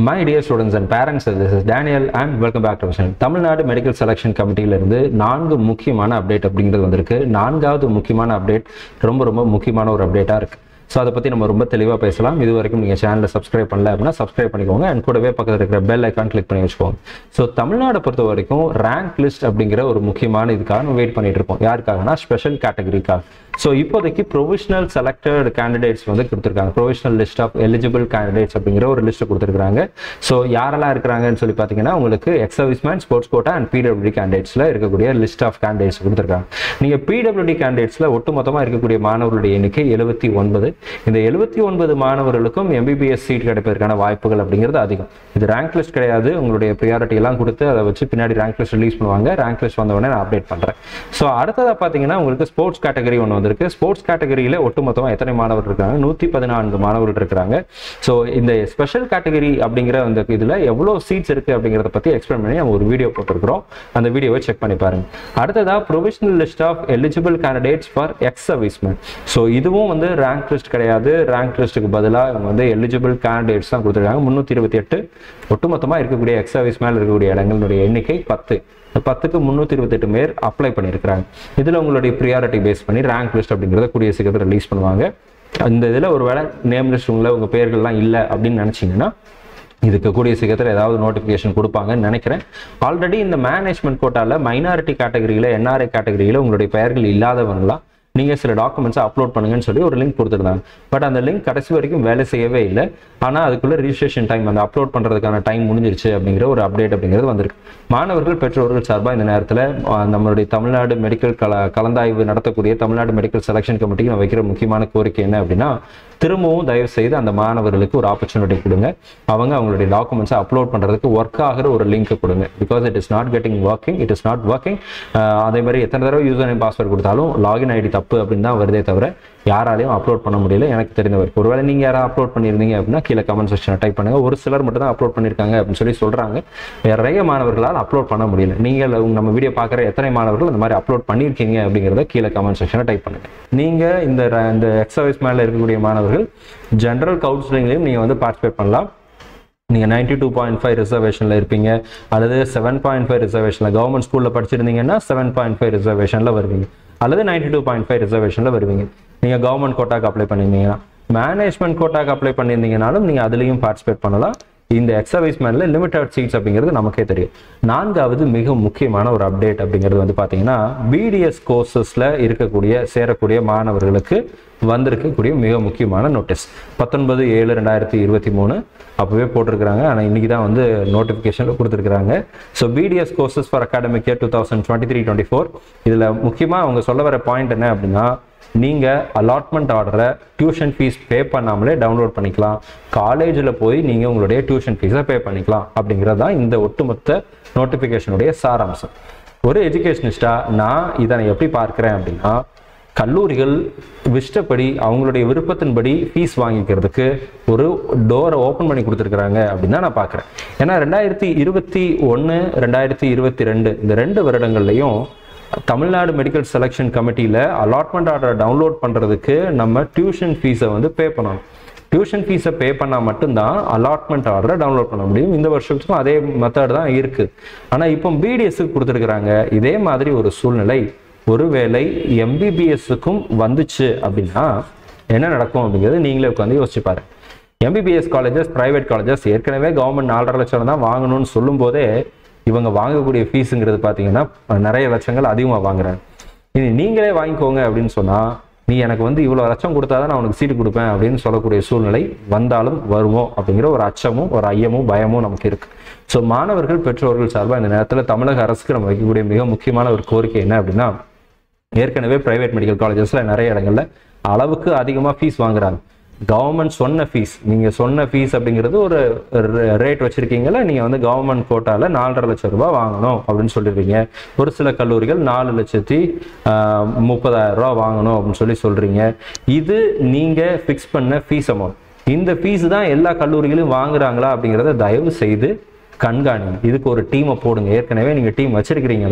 My dear students and parents this is Daniel and welcome back to channel Tamil Nadu medical selection கமிட்டியிலிருந்து நான்கு முக்கியமான update அப்படிங்கிறது வந்திருக்கு நான்காவது முக்கியமான அப்டேட் ரொம்ப ரொம்ப முக்கியமான ஒரு அப்டேட்டாக இருக்கு ஸோ அதை பற்றி நம்ம ரொம்ப தெளிவாக பேசலாம் இது வரைக்கும் நீங்கள் சேனலை சப்ஸ்கிரைப் பண்ணல அப்படின்னா சப்ஸ்கிரைப் பண்ணிக்கோங்க அண்ட் கூடவே பக்கத்தில் இருக்கிற பெல் ஐக்கான் கிளிக் பண்ணி வச்சுக்கோங்க ஸோ தமிழ்நாடு பொறுத்த வரைக்கும் ரேங்க் லிஸ்ட் அப்படிங்கிற ஒரு முக்கியமான இதுக்காக நம்ம வெயிட் பண்ணிட்டு இருப்போம் யாருக்காகனா ஸ்பெஷல் கேட்டகரிக்காக ஸோ இப்போதைக்கு ப்ரொவிஷனல் செலக்டட் கேண்டிடேட்ஸ் வந்து கொடுத்துருக்காங்க provisional list of eligible candidates அப்படிங்கிற ஒரு லிஸ்ட் கொடுத்துருக்காங்க ஸோ யாரெல்லாம் இருக்கிறாங்கன்னு சொல்லி பார்த்தீங்கன்னா உங்களுக்கு ex serviceman sports quota and PWD கேண்டிடேட்ஸில் இருக்கக்கூடிய லிஸ்ட் ஆஃப் கேண்டிடேட்ஸ் கொடுத்துருக்காங்க நீங்கள் பிடபிள்யூடி கேண்டிடேட்ஸில் ஒட்டுமொத்தமாக இருக்கக்கூடிய மாணவர்களுடைய எண்ணிக்கை எழுபத்தி ஒன்பது இந்த எழுபத்தி ஒன்பது மாணவர்களுக்கும் எம்பிபிஎஸ் சீட் கிடைப்பதற்கான வாய்ப்புகள் அப்படிங்கிறது அதிகம் இது ரேங்க் லிஸ்ட் கிடையாது உங்களுடைய ப்ரியாரிட்டி எல்லாம் கொடுத்து அதை வச்சு பின்னாடி ரேங்க் லிஸ்ட் ரிலீஸ் பண்ணுவாங்க ரேங்க் லிஸ்ட் வந்தவொடனே நான் அப்டேட் பண்ணுறேன் ஸோ அடுத்ததாக பார்த்தீங்கன்னா உங்களுக்கு ஸ்போர்ட்ஸ் கேட்டகரி ஒன்று வந்திருக்கு ஸ்போர்ட்ஸ் கேட்டகரியில் ஒட்டுமொத்தமாக எத்தனை மாணவர் இருக்காங்க நூற்றி பதினான்கு மாணவர்கள் இருக்கிறாங்க ஸோ இந்த ஸ்பெஷல் கேட்டகரி அப்படிங்கிற அந்த இதில் எவ்வளோ சீட்ஸ் இருக்குது அப்படிங்கிறத பற்றி எக்ஸ்பிளைன் பண்ணி நம்ம ஒரு வீடியோ போட்டிருக்கிறோம் அந்த வீடியோவை செக் பண்ணி பாருங்க அடுத்ததாக provisional list of eligible candidates for ex serviceman so இதுவும் வந்து ரேங்க் லிஸ்ட் கிடையாது ரேங்க் லிஸ்ட்டுக்கு பதிலாக இவங்க வந்து எலிஜிபிள் கேண்டிடேட்ஸ் தான் கொடுத்துருக்காங்க முந்நூற்றி இருபத்தி எட்டு ஒட்டுமொத்தமாக இருக்கக்கூடிய எக்ஸ் சர்வீஸ் மேலே இருக்கக்கூடிய இடங்களுடைய எண்ணிக்கை பத்து பத்துக்கு முந்நூற்றி இருபத்தெட்டு பேர் அப்ளை பண்ணியிருக்கிறாங்க இதில் உங்களுடைய ப்ரியாரிட்டி பேஸ் பண்ணி ரேங்க் லிஸ்ட் அப்படிங்கிறத கூடிய சீக்கிரத்தில் ரிலீஸ் பண்ணுவாங்க இந்த இதில் ஒரு வேளை நேம் லிஸ்ட் உங்களை உங்கள் பேர்கள்லாம் இல்லை அப்படின்னு நினச்சிங்கன்னா இதுக்கு கூடிய சீக்கிரத்தில் ஏதாவது நோட்டிஃபிகேஷன் கொடுப்பாங்கன்னு நினைக்கிறேன் ஆல்ரெடி இந்த மேனேஜ்மெண்ட் கோட்டாவில் மைனாரிட்டி கேட்டகரியில் என்ஆர்ஐ கேட்டகரியில் உங்களுடைய பெயர்கள் இல்லாதவங்களாம் நீங்கள் சில டாக்குமெண்ட்ஸை அப்லோட் பண்ணுங்கன்னு சொல்லி ஒரு லிங்க் கொடுத்துருந்தாங்க பட் அந்த லிங்க் கடைசி வரைக்கும் வேலை செய்யவே இல்லை ஆனால் அதுக்குள்ள ரிஜிஸ்ட்ரேஷன் டைம் அந்த அப்லோட் பண்ணுறதுக்கான டைம் முடிஞ்சிருச்சு அப்படிங்கிற ஒரு அப்டேட் அப்படிங்கிறது வந்திருக்கு மாணவர்கள் பெற்றோர்கள் சார்பாக இந்த நேரத்தில் நம்மளுடைய தமிழ்நாடு மெடிக்கல் கல கலந்தாய்வு நடத்தக்கூடிய தமிழ்நாடு மெடிக்கல் செலெக்ஷன் கமிட்டிக்கு நான் வைக்கிற முக்கியமான கோரிக்கை என்ன அப்படின்னா திரும்பவும் தயவு செய்து அந்த மாணவர்களுக்கு ஒரு ஆப்பர்ச்சுனிட்டி கொடுங்க அவங்க அவங்களுடைய டாக்குமெண்ட்ஸை அப்லோட் பண்ணுறதுக்கு ஒர்க் ஆகிற ஒரு லிங்க் கொடுங்க because it is not getting working it is not working அதே மாதிரி எத்தனை தடவை யூசர் நேம் பாஸ்வேர்ட் கொடுத்தாலும் லாகின் ஐடி தப்பு அப்படின்னு தான் வருதே தவிர யாராலையும் அப்லோட் பண்ண முடியல எனக்கு தெரிந்த வரைக்கும் ஒருவேளை நீங்கள் யாராவது அப்லோட் பண்ணியிருந்தீங்க அப்படின்னா கீழே கமெண்ட் செக்ஷனை டைப் பண்ணுங்க ஒரு சிலர் மட்டும் தான் அப்லோட் பண்ணியிருக்காங்க அப்படின்னு சொல்லி சொல்கிறாங்க நிறைய மாணவர்களால் அப்லோட் பண்ண முடியல நீங்கள் நம்ம வீடியோ பார்க்குற எத்தனை மாணவர்கள் அந்த மாதிரி அப்லோட் பண்ணியிருக்கீங்க அப்படிங்கிறத கீழே கமெண்ட் செக்ஷனை டைப் பண்ணுங்க நீங்கள் இந்த ர- இந்த எக்ஸர்வைஸ் மேலே இருக்கக்கூடிய மாணவர்கள் ஜென்ரல் கவுன்சிலிங்லையும் நீங்கள் வந்து பார்ட்டிசிபேட் பண்ணலாம் நீங்கள் நைன்டி டூ பாயிண்ட் ஃபைவ் ரிசர்வேஷனில் இருப்பீங்க அல்லது செவன் பாயிண்ட் ஃபைவ் ரிசர்வேஷனில் கவர்மெண்ட் ஸ்கூலில் படிச்சிருந்தீங்கன்னா செவன் பாயிண்ட் ஃபைவ் ரிசர்வேஷனில் வருவீங்க அல்லது நைன்டி டூ பாயிண்ட் ஃபைவ் ரிசர்வேஷனில் வருவீங்க நீங்கள் கவர்மெண்ட் கோட்டாக்கு அப்ளை பண்ணியிருந்தீங்கன்னா மேனேஜ்மெண்ட் கோட்டாக்கு அப்ளை பண்ணியிருந்தீங்கனாலும் நீங்கள் அதுலேயும் பார்ட்டிசிபேட் பண்ணலாம் இந்த எக்ஸர்வைஸ் மேனில் லிமிட்டட் சீட்ஸ் அப்படிங்கிறது நமக்கே தெரியும் நான்காவது மிக முக்கியமான ஒரு அப்டேட் அப்படிங்கிறது வந்து பார்த்தீங்கன்னா பிடிஎஸ் கோர்சஸில் இருக்கக்கூடிய சேரக்கூடிய மாணவர்களுக்கு வந்திருக்கக்கூடிய மிக முக்கியமான நோட்டீஸ் பத்தொன்பது ஏழு ரெண்டாயிரத்தி இருபத்தி மூணு அப்போவே போட்டிருக்கிறாங்க ஆனால் இன்றைக்கி தான் வந்து நோட்டிஃபிகேஷனில் கொடுத்துருக்குறாங்க so BDS courses for academic year two thousand twenty three twenty four இதில் முக்கியமாக அவங்க சொல்ல வர பாயிண்ட் என்ன அப்படின்னா நீங்கள் அலாட்மெண்ட் ஆர்டரை டியூஷன் ஃபீஸ் பே பண்ணாமலே டவுன்லோட் பண்ணிக்கலாம் காலேஜில் போய் நீங்கள் உங்களுடைய டியூஷன் ஃபீஸை பே பண்ணிக்கலாம் அப்படிங்கிறது தான் இந்த ஒட்டுமொத்த நோட்டிஃபிகேஷனுடைய சாராம்சம் ஒரு எஜுகேஷனிஸ்டாக நான் இதை நான் எப்படி பார்க்குறேன் அப்படின்னா கல்லூரிகள் இஷ்டப்படி அவங்களுடைய விருப்பத்தின்படி ஃபீஸ் வாங்கிக்கிறதுக்கு ஒரு டோரை ஓப்பன் பண்ணி கொடுத்துருக்குறாங்க அப்படின்னு தான் நான் பார்க்குறேன் ஏன்னா ரெண்டாயிரத்தி இருபத்தி ஒன்று ரெண்டாயிரத்தி இருபத்தி ரெண்டு இந்த ரெண்டு வருடங்கள்லையும் தமிழ்நாடு மெடிக்கல் செலெக்ஷன் கமிட்டியில் அலாட்மெண்ட் ஆர்டரை டவுன்லோட் பண்ணுறதுக்கு நம்ம டியூஷன் ஃபீஸை வந்து பே பண்ணணும் டியூஷன் ஃபீஸை பே பண்ணால் மட்டும்தான் அலாட்மெண்ட் ஆர்டரை டவுன்லோட் பண்ண முடியும் இந்த வருஷத்துக்கும் அதே மெத்தட் தான் இருக்குது ஆனால் இப்போ பிடிஎஸ்க்கு கொடுத்துருக்குறாங்க இதே மாதிரி ஒரு சூழ்நிலை ஒருவேளை எம்பிபிஎஸ்க்கும் வந்துச்சு அப்படின்னா என்ன நடக்கும் அப்படிங்கிறது நீங்களே உட்காந்து யோசிச்சு பாருங்க எம்பிபிஎஸ் காலேஜஸ் பிரைவேட் காலேஜஸ் ஏற்கனவே கவர்மெண்ட் நாலரை லட்சம் தான் வாங்கணும்னு சொல்லும் போதே இவங்க வாங்கக்கூடிய ஃபீஸுங்கிறது பார்த்தீங்கன்னா நிறைய லட்சங்கள் அதிகமாக வாங்குறாங்க இனி நீங்களே வாங்கிக்கோங்க அப்படின்னு சொன்னால் நீ எனக்கு வந்து இவ்வளோ லட்சம் கொடுத்தா தான் நான் உனக்கு சீட்டு கொடுப்பேன் அப்படின்னு சொல்லக்கூடிய சூழ்நிலை வந்தாலும் வருமோ அப்படிங்கிற ஒரு அச்சமும் ஒரு ஐயமும் பயமும் நமக்கு இருக்கு ஸோ மாணவர்கள் பெற்றோர்கள் சார்பாக இந்த நேரத்தில் தமிழக அரசுக்கு நம்ம வைக்கக்கூடிய மிக முக்கியமான ஒரு கோரிக்கை என்ன அப்படின்னா ஏற்கனவே பிரைவேட் மெடிக்கல் காலேஜஸில் நிறைய இடங்கள்ல அளவுக்கு அதிகமாக ஃபீஸ் வாங்குறாங்க கவர்மெண்ட் சொன்ன ஃபீஸ் நீங்கள் சொன்ன ஃபீஸ் அப்படிங்கிறது ஒரு ரேட் வச்சுருக்கீங்களா நீங்கள் வந்து கவர்மெண்ட் கோட்டாவில் நாலரை லட்சம் ரூபாய் வாங்கணும் அப்படின்னு சொல்லிடுவீங்க ஒரு சில கல்லூரிகள் நாலு லட்சத்தி ஆஹ், முப்பதாயிரம் ரூபா வாங்கணும் அப்படின்னு சொல்லி சொல்கிறீங்க இது நீங்கள் ஃபிக்ஸ் பண்ண ஃபீஸ் அமௌண்ட் இந்த ஃபீஸ் தான் எல்லா கல்லூரிகளும் வாங்குறாங்களா அப்படிங்கிறத தயவு செய்து கண்காணிங்க இதுக்கு ஒரு டீமை போடுங்க ஏற்கனவே நீங்கள் டீம் வச்சிருக்கிறீங்களா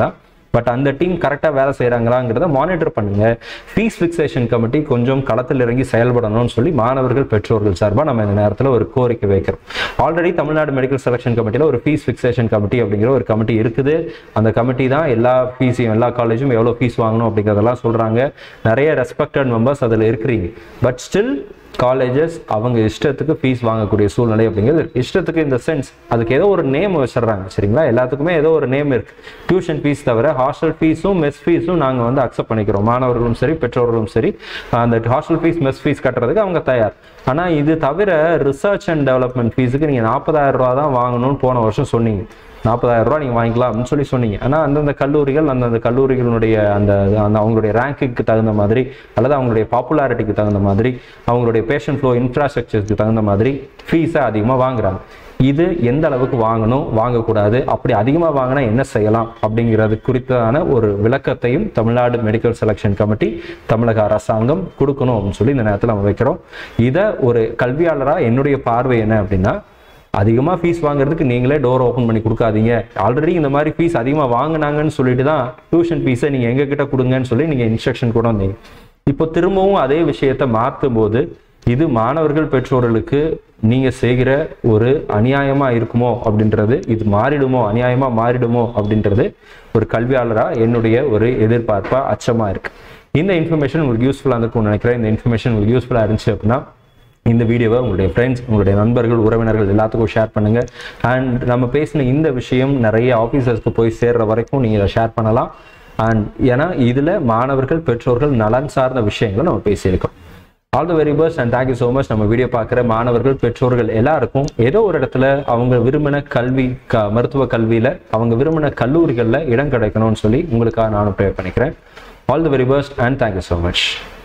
பட் அந்த டீம் கரெக்டாக வேலை செய்கிறாங்களாங்கிறத மானிட்டர் பண்ணுங்க ஃபீஸ் ஃபிக்சேஷன் கமிட்டி கொஞ்சம் களத்தில் இறங்கி செயல்படணும்னு சொல்லி மாணவர்கள் பெற்றோர்கள் சார்பாக நம்ம இந்த நேரத்தில் ஒரு கோரிக்கை வைக்கிறோம் ஆல்ரெடி தமிழ்நாடு மெடிக்கல் செலெக்ஷன் கமிட்டியில் ஒரு ஃபீஸ் ஃபிக்சேஷன் கமிட்டி அப்படிங்கிற ஒரு கமிட்டி இருக்குது அந்த கமிட்டி தான் எல்லா ஃபீஸையும் எல்லா காலேஜும் எவ்வளோ ஃபீஸ் வாங்கணும் அப்படிங்கிறதெல்லாம் சொல்கிறாங்க நிறைய ரெஸ்பெக்டட் மெம்பர்ஸ் அதில் இருக்கிறீங்க பட் ஸ்டில் காலேஜஸ் அவங்க இஷ்டத்துக்கு ஃபீஸ் வாங்கக்கூடிய சூழ்நிலை அப்படிங்கிறது இருக்கு. இஷ்டத்துக்கு இந்த சென்ஸ் அதுக்கு ஏதோ ஒரு நேம் வச்சிடுறாங்க சரிங்களா எல்லாத்துக்குமே ஏதோ ஒரு நேம் இருக்கு டியூஷன் ஃபீஸ் தவிர ஹாஸ்டல் ஃபீஸும் மெஸ் ஃபீஸும் நாங்கள் வந்து அக்செப்ட் பண்ணிக்கிறோம் மாணவர்களும் சரி பெற்றோர்களும் சரி அந்த ஹாஸ்டல் ஃபீஸ் மெஸ் ஃபீஸ் கட்டுறதுக்கு அவங்க தயார் ஆனால் இது தவிர ரிசர்ச் அண்ட் டெவலப்மெண்ட் ஃபீஸுக்கு நீங்கள் நாற்பதாயிரம் ரூபா தான் வாங்கணும்னு போன வருஷம் சொன்னீங்க நாற்பதாயிரம் ரூபா நீங்கள் வாங்கிக்கலாம் அப்படின்னு சொல்லி சொன்னீங்க ஆனால் அந்தந்த கல்லூரிகள் அந்தந்த கல்லூரிகளுடைய அந்த அந்த அவங்களுடைய ரேங்க்குக்கு தகுந்த மாதிரி அல்லது அவங்களுடைய பாப்புலாரிட்டிக்கு தகுந்த மாதிரி அவங்களுடைய பேஷண்ட் ஃப்ளோ இன்ஃப்ராஸ்ட்ரக்சருக்கு தகுந்த மாதிரி ஃபீஸை அதிகமாக வாங்குறாங்க இது எந்த அளவுக்கு வாங்கணும் வாங்கக்கூடாது அப்படி அதிகமாக வாங்கினா என்ன செய்யலாம் அப்படிங்கிறது குறித்தான ஒரு விளக்கத்தையும் தமிழ்நாடு மெடிக்கல் செலெக்ஷன் கமிட்டி தமிழக அரசாங்கம் கொடுக்கணும் அப்படின்னு சொல்லி இந்த நேரத்தில் நம்ம வைக்கிறோம் இதை ஒரு கல்வியாளராக என்னுடைய பார்வை என்ன அப்படின்னா அதிகமாக ஃபீஸ் வாங்குறதுக்கு நீங்களே டோர் ஓப்பன் பண்ணி கொடுக்காதீங்க ஆல்ரெடி இந்த மாதிரி ஃபீஸ் அதிகமாக வாங்கினாங்கன்னு சொல்லிட்டு தான் டியூஷன் ஃபீஸை நீங்கள் எங்ககிட்ட கொடுங்கன்னு சொல்லி நீங்கள் இன்ஸ்ட்ரக்ஷன் கூட வந்தீங்க இப்போ திரும்பவும் அதே விஷயத்தை மாற்றும் போது இது மாணவர்கள் பெற்றோர்களுக்கு நீங்கள் செய்கிற ஒரு அநியாயமாக இருக்குமோ அப்படின்றது இது மாறிடுமோ அநியாயமாக மாறிடுமோ அப்படின்றது ஒரு கல்வியாளராக என்னுடைய ஒரு எதிர்பார்ப்பாக அச்சமாக இருக்கு இந்த இன்ஃபர்மேஷன் உங்களுக்கு யூஸ்ஃபுல்லாக இருக்கும்னு நினைக்கிறேன் இந்த இன்ஃபர்மேஷன் உங்களுக்கு யூஸ்ஃபுல்லாக இருந்துச்சு அப்படின்னா இந்த வீடியோவை உங்களுடைய ஃப்ரெண்ட்ஸ் உங்களுடைய நண்பர்கள் உறவினர்கள் எல்லாத்துக்கும் ஷேர் பண்ணுங்க அண்ட் நம்ம பேசின இந்த விஷயம் நிறைய ஆஃபீஸர்ஸ்க்கு போய் சேர்ற வரைக்கும் நீங்கள் இதை ஷேர் பண்ணலாம் அண்ட் ஏன்னா இதில் மாணவர்கள் பெற்றோர்கள் நலன் சார்ந்த விஷயங்களை நம்ம பேசியிருக்கோம் all the very best and thank you so much நம்ம வீடியோ பார்க்குற மாணவர்கள் பெற்றோர்கள் எல்லாருக்கும் ஏதோ ஒரு இடத்துல அவங்க விரும்பின கல்வி க மருத்துவ கல்வியில் அவங்க விரும்பின கல்லூரிகளில் இடம் கிடைக்கணும்னு சொல்லி உங்களுக்காக நானும் ப்ரே பண்ணிக்கிறேன் all the very best and thank you so much